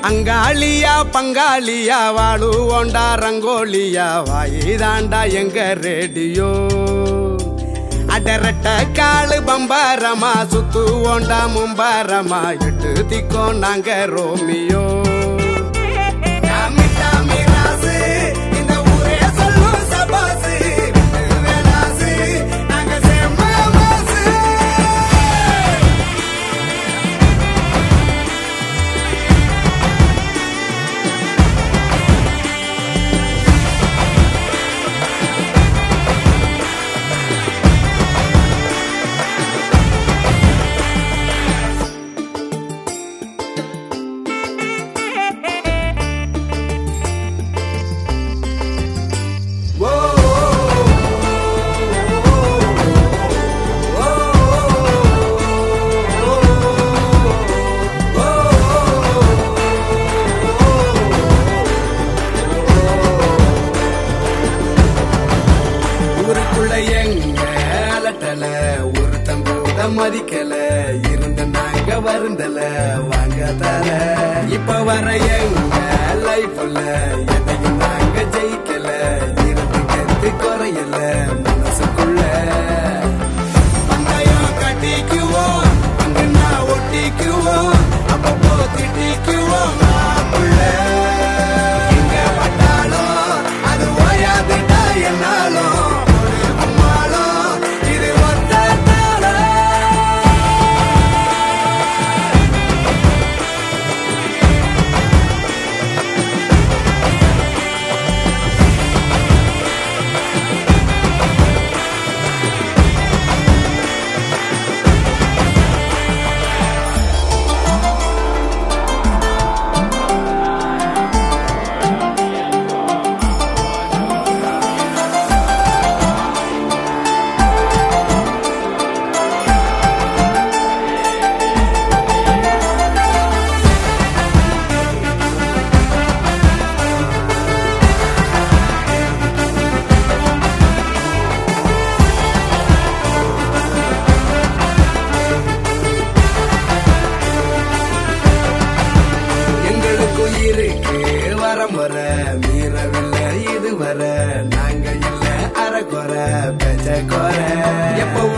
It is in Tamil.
அங்காளியா பங்காளியா வாழுவோண்டா ரங்கோலியா வாயிதாண்டா எங்க ரேடியோ அடரட்ட காலு பம்பாரமா சுத்துவோண்டா மும்பாரமா எட்டு திக்கோ நாங்க ரோமியோ டாமி டாமி ராசு, இந்த ஊரே சொல்லும் சபாசு. விட்டு வேலாசு, நாங்க செம்ம மாசு. ஊருக்குள்ள எங்க அலட்டல ஒருத்தன் கூட மதிக்கல இருந்த நாங்க வருந்தல வாங்க தல இப்ப வர எங்க லைஃப்ல எதையும் நாங்க ஜெயிக்கல இருந்து கத்து குறையல மனசுக்குள்ள பந்தயம் கட்டிக்குவோம் அங்கன்னா ஒட்டிக்குவோம் அப்பப்போ திட்டிக்குவோம் மாப்பிள்ள எங்க பட்டாலும் அது ஓயாதுடா என்னாலும் ஒரு கும்மாளம் இது ஒத்தால எங்களுக்கும் இருக்கு வரம் வர மீறவில்லை இது வர நாங்க இல்ல அறக்குற பேச்ச குற எப்ப